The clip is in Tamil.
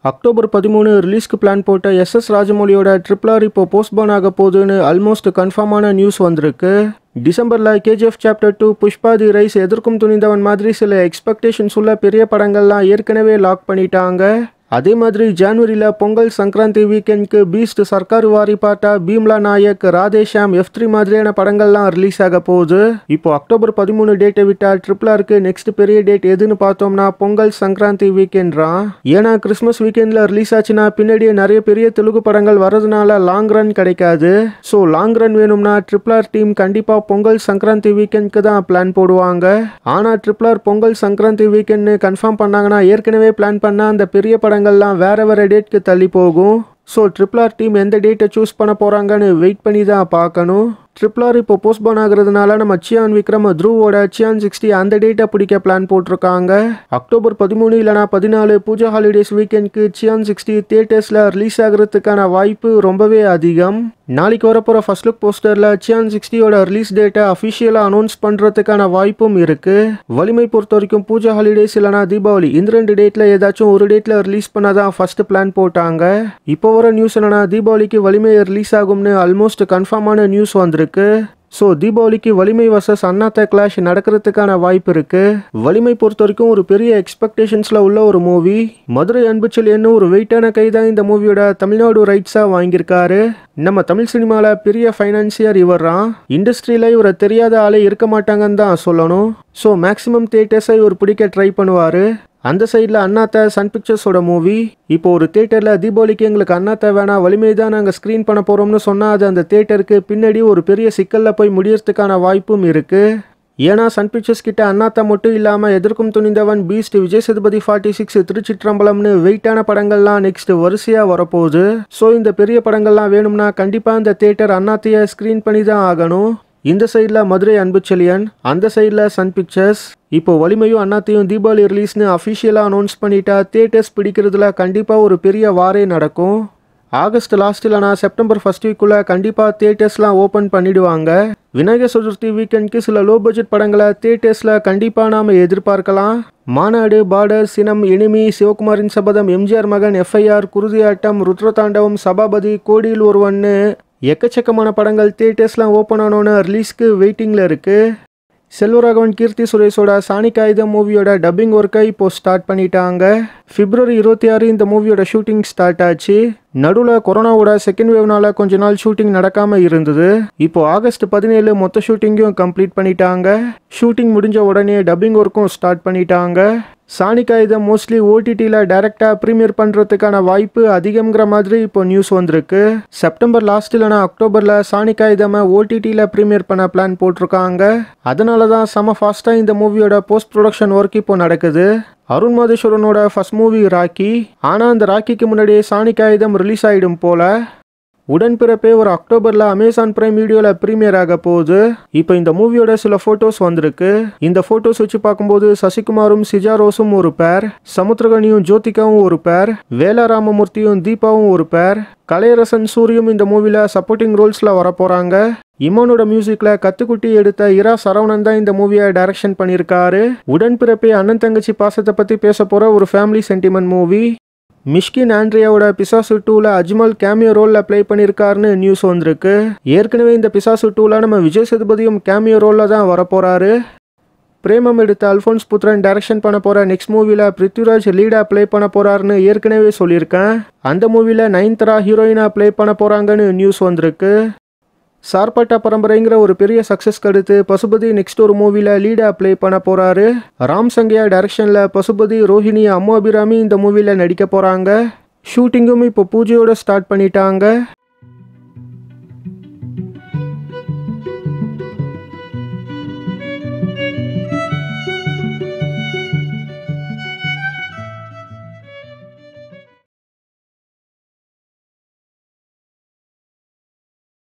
அக்டோபர் பதிமூணு ரிலீஸ்க்கு பிளான் போட்ட எஸ் எஸ் ராஜமௌலியோட ட்ரிபிள் ஆர் இப்போ போஸ்ட்போன் ஆக போகுதுன்னு ஆல்மோஸ்ட் கன்ஃபார்மான நியூஸ் வந்திருக்கு டிசம்பரில் KGF chapter two Pushpa the rise Etharkkum Thunindhavan மாதிரி சில எக்ஸ்பெக்டேஷன்ஸ் உள்ள பெரிய படங்கள்லாம் ஏற்கனவே லாக் பண்ணிட்டாங்க அதே மாதிரி ஜனவரியில் பொங்கல் சங்கராந்தி வீக்கெண்ட்க்கு Beast Sarkaru Vaari Paata Bheemla Nayak Radhe Shyam F three மாதிரியான படங்கள்லாம் ரிலீஸ் ஆக போகுது இப்போ அக்டோபர் பதிமூணு டேட்டை விட்டால் ட்ரிபிள் ஆருக்கு நெக்ஸ்ட் பெரிய டேட் எதுன்னு பார்த்தோம்னா பொங்கல் சங்கராந்தி வீக்கெண்ட்றான் ஏன்னா கிறிஸ்மஸ் வீக்கெண்டில் ரிலீஸ் ஆச்சுன்னா பின்னாடியே நிறைய பெரிய தெலுங்கு படங்கள் வரதுனால லாங் ரன் கிடைக்காது ஸோ லாங் ரன் வேணும்னா ட்ரிபிள் ஆர் டீம் கண்டிப்பாக பொங்கல் சங்கராந்தி வீக்கெண்ட்க்கு தான் பிளான் போடுவாங்க ஆனால் ட்ரிபிள் ஆர் பொங்கல் சங்கராந்தி வீக்கெண்ட்னு கன்ஃபார்ம் பண்ணாங்கன்னா ஏற்கனவே பிளான் பண்ண அந்த பெரிய படங்கள்லாம் வேற வேற டேட்க்கு தள்ளி போகும் ஸோ ட்ரிபிள் ஆர் டீம் எந்த டேட்டை சூஸ் பண்ண போகிறாங்கன்னு வெயிட் பண்ணி தான் பார்க்கணும் ட்ரிபிள் ஆர் இப்போ போஸ்ட்போன் ஆகுறதுனால நம்ம சியான் விக்ரம் த்ருவோட சியான் சிக்ஸ்டி அந்த டேட்டை பிடிக்க பிளான் போட்டிருக்காங்க அக்டோபர் பதிமூணு இல்லைனா பதினாலு பூஜா ஹாலிடேஸ் வீக்கெண்ட்க்கு சியான் சிக்ஸ்டி தியேட்டர்ஸில் ரிலீஸ் ஆகிறதுக்கான வாய்ப்பு ரொம்பவே அதிகம் நாளைக்கு வரப்போகிற ஃபர்ஸ்ட் லுக் போஸ்டரில் சியான் சிக்ஸ்டியோட ரிலீஸ் டேட்டை அஃபிஷியலாக அனௌன்ஸ் பண்ணுறதுக்கான வாய்ப்பும் இருக்கு வலிமை பொறுத்த வரைக்கும் பூஜா ஹாலிடேஸ் இல்லைனா தீபாவளி இந்த ரெண்டு டேட்டில் ஏதாச்சும் ஒரு டேட்டில் ரிலீஸ் பண்ண தான் ஃபர்ஸ்ட் பிளான் போட்டாங்க இப்போ வர நியூஸ் என்னன்னா தீபாவளிக்கு வலிமை ரிலீஸ் ஆகும்னு ஆல்மோஸ்ட் கன்ஃபார்மான நியூஸ் வந்திருக்கு ஸோ தீபாவளிக்கு வலிமை வர்சஸ் அண்ணாத்த கிளாஷ் நடக்கிறதுக்கான வாய்ப்பு இருக்கு வலிமை பொறுத்த வரைக்கும் ஒரு பெரிய எக்ஸ்பெக்டேஷன்ஸ்ல உள்ள ஒரு மூவி மதுரை அன்புச்சல் என்ன ஒரு வெயிட்டான கை தான் இந்த மூவியோட தமிழ்நாடு ரைட்ஸா வாங்கியிருக்காரு நம்ம தமிழ் சினிமாவில் பெரிய ஃபைனான்சியர் இவர்றான் இண்டஸ்ட்ரியில் இவரை தெரியாத ஆளே இருக்க மாட்டாங்கன்னு தான் சொல்லணும் ஸோ மேக்ஸிமம் தேட்டர்ஸை இவர் பிடிக்க ட்ரை பண்ணுவார் அந்த சைடில் அண்ணாத்த சன் பிக்சர்ஸோட மூவி இப்போ ஒரு தேட்டரில் தீபாவளிக்கு எங்களுக்கு அண்ணாத்த வேணாம் வலிமை தான் நாங்கள் ஸ்க்ரீன் பண்ண போகிறோம்னு சொன்னால் அது அந்த தேட்டருக்கு பின்னாடி ஒரு பெரிய சிக்கலில் போய் முடியறதுக்கான வாய்ப்பும் இருக்குது ஏன்னா சன் பிக்சர்ஸ் கிட்ட அண்ணாத்தா மட்டும் இல்லாமல் Etharkkum Thunindhavan Beast Vijay Sethupathi forty six திருச்சிற்றம்பலம்னு வெயிட்டான படங்கள்லாம் நெக்ஸ்ட் வரிசையாக வரப்போகுது ஸோ இந்த பெரிய படங்கள்லாம் வேணும்னா கண்டிப்பாக இந்த தேட்டர் அண்ணாத்தையை ஸ்க்ரீன் பண்ணி தான் ஆகணும் இந்த சைடில் மதுரை அன்புச்செழியன் அந்த சைடில் சன் பிக்சர்ஸ் இப்போ வலிமையும் அண்ணாத்தையும் தீபாவளி ரிலீஸ்னு அஃபிஷியலாக அனௌன்ஸ் பண்ணிட்டா தியேட்டர்ஸ் பிடிக்கிறதுல கண்டிப்பாக ஒரு பெரிய வாரே நடக்கும் ஆகஸ்ட் லாஸ்ட்டில் நான் செப்டம்பர் ஃபர்ஸ்ட் வீக்குள்ளே கண்டிப்பாக தியேட்டர்ஸ்லாம் ஓப்பன் பண்ணிடுவாங்க விநாயகர் சதுர்த்தி வீக்கெண்ட்க்கு சில லோ பட்ஜெட் படங்களை தியேட்டர்ஸில் கண்டிப்பாக நாம் எதிர்பார்க்கலாம் மாநாடு பார்டர் சினம் எனிமி சிவகுமாரின் சபதம் எம்ஜிஆர் மகன் எஃப்ஐஆர் குருதியாட்டம் ருத்ரதாண்டவம் சபாபதி கோடியில் ஒருவன்னு எக்கச்சக்கமான படங்கள் தியேட்டர்ஸ்லாம் ஓப்பன் ஆனோன்னு ரிலீஸ்க்கு வெயிட்டிங்கில் இருக்குது செல்வராகவன் கீர்த்தி சுரேஷோட சாணிக் ஆயுதம் மூவியோட டப்பிங் ஒர்க்கை இப்போ ஸ்டார்ட் பண்ணிட்டாங்க பிப்ரவரி இருபத்தி ஆறு இந்த மூவியோட ஷூட்டிங் ஸ்டார்ட் ஆச்சு நடுவில் கொரோனாவோட செகண்ட் வேவ்னால கொஞ்ச நாள் ஷூட்டிங் நடக்காமல் இருந்தது இப்போ ஆகஸ்ட் பதினேழு மொத்த ஷூட்டிங்கும் கம்ப்ளீட் பண்ணிட்டாங்க ஷூட்டிங் முடிஞ்ச உடனே டப்பிங் ஒர்க்கும் ஸ்டார்ட் பண்ணிட்டாங்க சாணிக் ஆயுதம் மோஸ்ட்லி ஓடிடியில் டைரெக்டாக ப்ரீமியர் பண்ணுறதுக்கான வாய்ப்பு அதிகம்ங்கிற மாதிரி இப்போ நியூஸ் வந்திருக்கு செப்டம்பர் லாஸ்ட் இல்லைனா அக்டோபரில் சாணிக் ஆயுதமை ஓடிடியில் ப்ரீமியர் பண்ண பிளான் போட்டிருக்காங்க அதனால தான் செம ஃபாஸ்ட்டாக இந்த மூவியோட போஸ்ட் ப்ரொடக்ஷன் ஒர்க் இப்போ நடக்குது அருண் மாதேஸ்வரனோட ஃபர்ஸ்ட் மூவி ராக்கி ஆனால் அந்த ராக்கிக்கு முன்னாடியே சாணிக் ஆயுதம் ரிலீஸ் ஆகிடும் போல உடன்பிறப்பே ஒரு அக்டோபரில் அமேசான் பிரைம் வீடியோவில் ப்ரீமியர் ஆக போகுது இப்போ இந்த மூவியோட சில ஃபோட்டோஸ் வந்திருக்கு இந்த ஃபோட்டோஸ் வச்சு பார்க்கும்போது சசிகுமாரும் சிஜாரோஸும் ஒரு பேர் சமுத்திரகனியும் ஜோதிகாவும் ஒரு பேர் வேலாராமமூர்த்தியும் தீபாவும் ஒரு பேர் கலையரசன் சூரியும் இந்த மூவியில் சப்போர்ட்டிங் ரோல்ஸில் வரப்போகிறாங்க இமானோட மியூசிக்கில் கத்துக்குட்டி எடுத்த இரா சரவணன் தான் இந்த மூவியை டைரக்ஷன் பண்ணியிருக்காரு உடன்பிறப்பே அண்ணன் தங்கச்சி பாசத்தை பற்றி பேச போகிற ஒரு ஃபேமிலி சென்டிமெண்ட் மூவி மிஷ்கின் ஆண்ட்ரியாவோட பிசாசு டூவில் அஜ்மல் கேமியோ ரோலில் ப்ளே பண்ணியிருக்காருன்னு நியூஸ் வந்திருக்கு ஏற்கனவே இந்த பிசாசு டூவில் நம்ம விஜய் சேதுபதியும் கேமியோ ரோலில் தான் வரப்போகிறாரு பிரேமம் எடுத்த அல்ஃபோன்ஸ் புத்ரன் டைரக்ஷன் பண்ண போகிற நெக்ஸ்ட் மூவியில் பிருத்விராஜ் லீடாக ப்ளே பண்ண போகிறாருன்னு ஏற்கனவே சொல்லியிருக்கேன் அந்த மூவியில் நயன்தரா ஹீரோயினாக ப்ளே பண்ண போகிறாங்கன்னு நியூஸ் வந்திருக்கு சார்பட்டா பரம்பரைங்கிற ஒரு பெரிய சக்ஸஸ்க்கு அடுத்து பசுபதி நெக்ஸ்ட் ஒரு மூவியில் லீடாக ப்ளே பண்ண போகிறாரு ராம் சங்கையா டைரக்ஷனில் பசுபதி ரோஹிணி அம்மு அபிராமி இந்த மூவியில் நடிக்க போகிறாங்க ஷூட்டிங்கும் இப்போ பூஜையோட ஸ்டார்ட் பண்ணிட்டாங்க